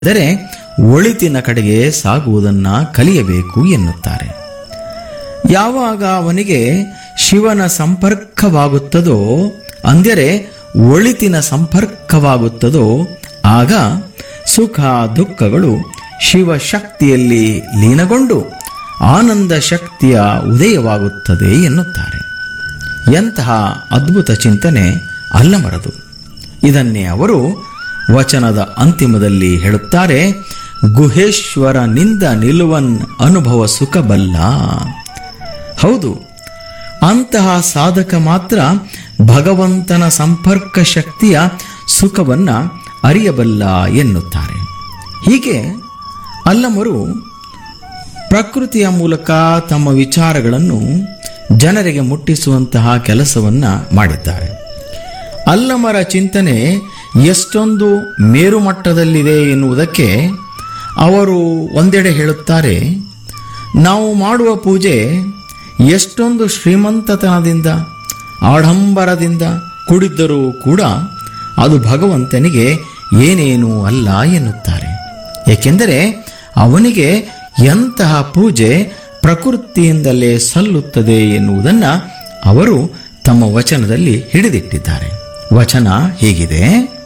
ಆದರೆ ಒಳಿತಿನ ಕಡೆಗೆ ಸಾಗುವುದನ್ನ ಕಲಿಯಬೇಕು ಎನ್ನುತ್ತಾರೆ ಯಾವಾಗ ಅವನಿಗೆ ಶಿವನ ಸಂಪರ್ಕವಾಗುತ್ತದೋ ಅಂದರೆ ಒಳಿತಿನ ಸಂಪರ್ಕವಾಗುತ್ತದೋ ಆಗ ಸುಖ ದುಃಖಗಳು ಶಿವಶಕ್ತಿಯಲ್ಲಿ ಲೀನಗೊಂಡು ಆನಂದ ಶಕ್ತಿಯ ಉದಯವಾಗುತ್ತದೆ ಎನ್ನುತ್ತಾರೆ ಎಂತಹ ಅದ್ಭುತ ಚಿಂತನೆ ಅಲ್ಲಮರದು ಇದನ್ನೇ ಅವರು ವಚನದ ಅಂತಿಮದಲ್ಲಿ ಹೇಳುತ್ತಾರೆ ಗುಹೇಶ್ವರನಿಂದ ನಿಲುವನ್ ಅನುಭವ ಸುಖಬಲ್ಲ ಹೌದು ಅಂತಹ ಸಾಧಕ ಮಾತ್ರ ಭಗವಂತನ ಸಂಪರ್ಕ ಶಕ್ತಿಯ ಸುಖವನ್ನ ಅರಿಯಬಲ್ಲ ಎನ್ನುತ್ತಾರೆ ಹೀಗೆ ಅಲ್ಲಮರು ಪ್ರಕೃತಿಯ ಮೂಲಕ ತಮ್ಮ ವಿಚಾರಗಳನ್ನು ಜನರಿಗೆ ಮುಟ್ಟಿಸುವಂತಹ ಕೆಲಸವನ್ನ ಮಾಡಿದ್ದಾರೆ ಅಲ್ಲಮರ ಚಿಂತನೆ ಎಷ್ಟೊಂದು ಮೇರುಮಟ್ಟದಲ್ಲಿದೆ ಎನ್ನುವುದಕ್ಕೆ ಅವರು ಒಂದೆಡೆ ಹೇಳುತ್ತಾರೆ ನಾವು ಮಾಡುವ ಪೂಜೆ ಎಷ್ಟೊಂದು ಶ್ರೀಮಂತತನದಿಂದ ಆಡಂಬರದಿಂದ ಕೂಡಿದ್ದರೂ ಕೂಡ ಅದು ಭಗವಂತನಿಗೆ ಏನೇನೂ ಅಲ್ಲ ಎನ್ನುತ್ತಾರೆ ಏಕೆಂದರೆ ಅವನಿಗೆ ಎಂತಹ ಪೂಜೆ ಪ್ರಕೃತಿಯಿಂದಲೇ ಸಲ್ಲುತ್ತದೆ ಎನ್ನುವುದನ್ನ ಅವರು ತಮ್ಮ ವಚನದಲ್ಲಿ ಹಿಡಿದಿಟ್ಟಿದ್ದಾರೆ ವಚನ ಹೀಗಿದೆ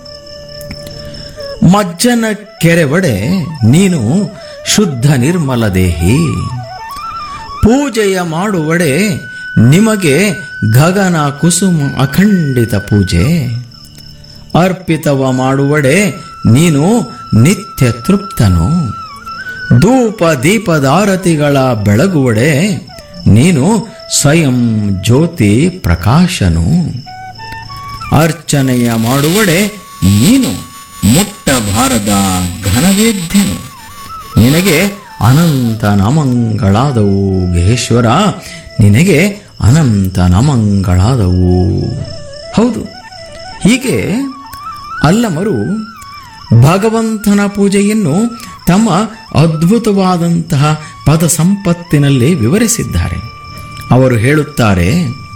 ಮಜ್ಜನ ಕೆರೆವಡೆ ನೀನು ಶುದ್ಧ ನಿರ್ಮಲ ದೇಹಿ ಪೂಜೆಯ ಮಾಡುವಡೆ ನಿಮಗೆ ಗಗನ ಕುಸುಮ ಅಖಂಡಿತ ಪೂಜೆ ಅರ್ಪಿತವ ಮಾಡುವಡೆ ನೀನು ನಿತ್ಯ ತೃಪ್ತನು ಧೂಪ ದೀಪದಾರತಿಗಳ ಬೆಳಗುವಡೆ ನೀನು ಸ್ವಯಂ ಜ್ಯೋತಿ ಪ್ರಕಾಶನು ಅರ್ಚನೆಯ ಮಾಡುವಡೆ ನೀನು ಮುಟ್ಟಬಾರದ ಘನವೇದ್ಯನು ನಿನಗೆ ಅನಂತ ನಮಂಗಳಾದವು ಗೇಶ್ವರ ನಿನಗೆ ಅನಂತ ನಮಂಗಳಾದವು ಹೌದು ಹೀಗೆ ಅಲ್ಲಮರು ಭಗವಂತನ ಪೂಜೆಯನ್ನು ತಮ್ಮ ಅದ್ಭುತವಾದಂತಹ ಪದ ಸಂಪತ್ತಿನಲ್ಲಿ ವಿವರಿಸಿದ್ದಾರೆ ಅವರು ಹೇಳುತ್ತಾರೆ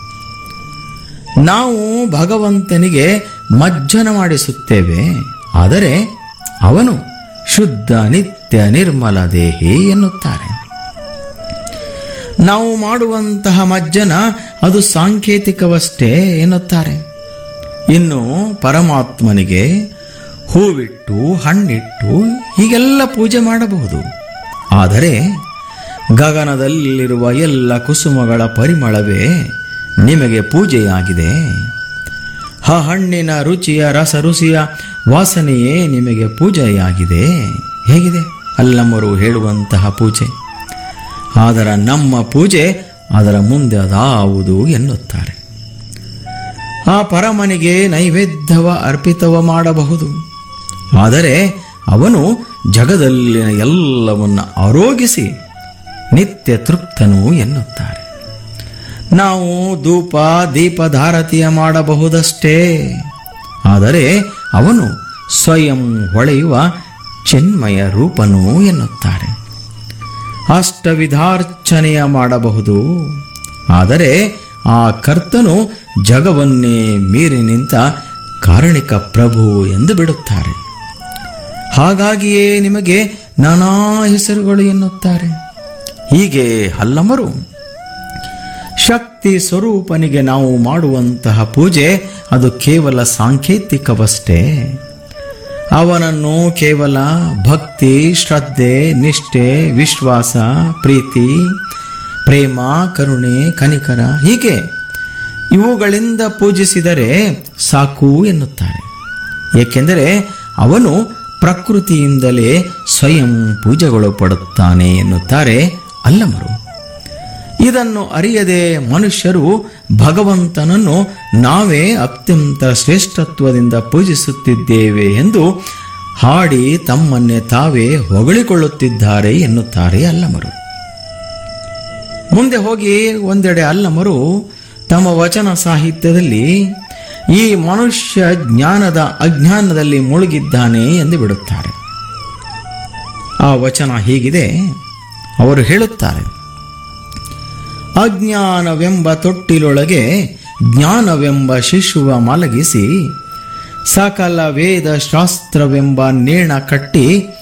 ನಾವು ಭಗವಂತನಿಗೆ ಮಜ್ಜನ ಮಾಡಿಸುತ್ತೇವೆ ಆದರೆ ಅವನು ಶುದ್ಧ ನಿತ್ಯ ನಿರ್ಮಲ ದೇಹಿ ಎನ್ನುತ್ತಾರೆ ನಾವು ಮಾಡುವಂತಹ ಮಜ್ಜನ ಅದು ಸಾಂಕೇತಿಕವಷ್ಟೇ ಎನ್ನುತ್ತಾರೆ ಇನ್ನು ಪರಮಾತ್ಮನಿಗೆ ಹೂವಿಟ್ಟು ಹಣ್ಣಿಟ್ಟು ಹೀಗೆಲ್ಲ ಪೂಜೆ ಮಾಡಬಹುದು ಆದರೆ ಗಗನದಲ್ಲಿರುವ ಎಲ್ಲ ಕುಸುಮಗಳ ಪರಿಮಳವೇ ನಿಮಗೆ ಪೂಜೆಯಾಗಿದೆ ಆ ಹಣ್ಣಿನ ರುಚಿಯ ರಸ ರುಚಿಯ ವಾಸನೆಯೇ ನಿಮಗೆ ಪೂಜೆಯಾಗಿದೆ ಹೇಗಿದೆ ಅಲ್ಲಮ್ಮರು ಹೇಳುವಂತಹ ಪೂಜೆ ಆದರೆ ನಮ್ಮ ಪೂಜೆ ಅದರ ಮುಂದೆ ಅದಾವುದು ಎನ್ನುತ್ತಾರೆ ಆ ಪರಮನಿಗೆ ನೈವೇದ್ಯವ ಅರ್ಪಿತವ ಮಾಡಬಹುದು ಆದರೆ ಅವನು ಜಗದಲ್ಲಿನ ಎಲ್ಲವನ್ನ ಆರೋಗಿಸಿ ನಿತ್ಯ ತೃಪ್ತನು ಎನ್ನುತ್ತಾರೆ ನಾವು ಧೂಪ ದೀಪಧಾರತಿಯ ಮಾಡಬಹುದಷ್ಟೇ ಆದರೆ ಅವನು ಸ್ವಯಂ ಹೊಳೆಯುವ ಚಿನ್ಮಯ ರೂಪನು ಎನ್ನುತ್ತಾರೆ ಅಷ್ಟವಿಧಾರ್ಚನೆಯ ಮಾಡಬಹುದು ಆದರೆ ಆ ಕರ್ತನು ಜಗವನ್ನೇ ಮೀರಿ ನಿಂತ ಕಾರಣಿಕ ಪ್ರಭು ಎಂದು ಬಿಡುತ್ತಾರೆ ಹಾಗಾಗಿಯೇ ನಿಮಗೆ ನಾನಾ ಹೆಸರುಗಳು ಎನ್ನುತ್ತಾರೆ ಹೀಗೆ ಹಲ್ಲಮರು ಶಕ್ತಿ ಸ್ವರೂಪನಿಗೆ ನಾವು ಮಾಡುವಂತಹ ಪೂಜೆ ಅದು ಕೇವಲ ಸಾಂಕೇತಿಕವಷ್ಟೇ ಅವನನ್ನು ಕೇವಲ ಭಕ್ತಿ ಶ್ರದ್ಧೆ ನಿಷ್ಠೆ ವಿಶ್ವಾಸ ಪ್ರೀತಿ ಪ್ರೇಮ ಕರುಣೆ ಕನಿಕರ ಹೀಗೆ ಇವುಗಳಿಂದ ಪೂಜಿಸಿದರೆ ಸಾಕು ಎನ್ನುತ್ತಾರೆ ಏಕೆಂದರೆ ಅವನು ಪ್ರಕೃತಿಯಿಂದಲೇ ಸ್ವಯಂ ಪೂಜೆಗೊಳಪಡುತ್ತಾನೆ ಎನ್ನುತ್ತಾರೆ ಅಲ್ಲಮರು ಇದನ್ನು ಅರಿಯದೆ ಮನುಷ್ಯರು ಭಗವಂತನನ್ನು ನಾವೇ ಅತ್ಯಂತ ಶ್ರೇಷ್ಠತ್ವದಿಂದ ಪೂಜಿಸುತ್ತಿದ್ದೇವೆ ಎಂದು ಹಾಡಿ ತಮ್ಮನ್ನೇ ತಾವೇ ಹೊಗಳಿಕೊಳ್ಳುತ್ತಿದ್ದಾರೆ ಎನ್ನುತ್ತಾರೆ ಅಲ್ಲಮರು ಮುಂದೆ ಹೋಗಿ ಒಂದೆಡೆ ಅಲ್ಲಮರು ತಮ್ಮ ವಚನ ಸಾಹಿತ್ಯದಲ್ಲಿ ಈ ಮನುಷ್ಯ ಜ್ಞಾನದ ಅಜ್ಞಾನದಲ್ಲಿ ಮುಳುಗಿದ್ದಾನೆ ಎಂದು ಬಿಡುತ್ತಾರೆ ಆ ವಚನ ಹೀಗಿದೆ ಅವರು ಹೇಳುತ್ತಾರೆ ಅಜ್ಞಾನವೆಂಬ ತೊಟ್ಟಿಲೊಳಗೆ ಜ್ಞಾನವೆಂಬ ಶಿಶುವ ಮಲಗಿಸಿ ಸಕಲ ವೇದ ಶಾಸ್ತ್ರವೆಂಬ ನೇಣ ಕಟ್ಟಿ